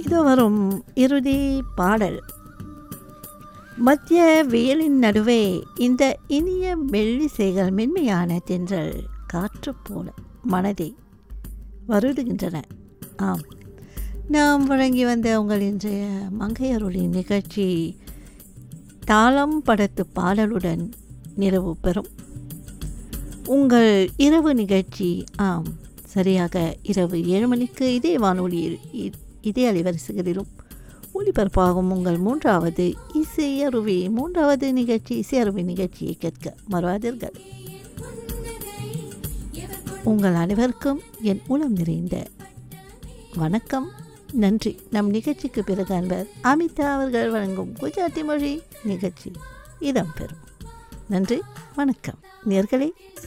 இது வரும் இறுதி பாடல் மத்திய வெயிலின் நடுவே இந்த இனிய மெல்லிசைகள் மென்மையான தென்றல் காற்று போல மனதை வருடுகின்றன ஆம் நாம் வழங்கி வந்த உங்கள் இன்றைய மங்கையருளின் நிகழ்ச்சி தாளம் படத்து பாடலுடன் நிறைவு பெறும் உங்கள் இரவு நிகழ்ச்சி ஆம் சரியாக இரவு ஏழு மணிக்கு இதே வானொலியில் இ- இதே அலைவரிசைகளிலும் ஒளிபரப்பாகும் உங்கள் மூன்றாவது இசையருவி மூன்றாவது நிகழ்ச்சி இசையருவி நிகழ்ச்சியை கேட்க மறவாதீர்கள் உங்கள் அனைவருக்கும் என் உளம் நிறைந்த வணக்கம் நன்றி நம் நிகழ்ச்சிக்கு பிறகு அன்பர் அமிதா அவர்கள் வழங்கும் குஜராத்தி மொழி நிகழ்ச்சி இடம்பெறும் நன்றி வணக்கம் நேர்களே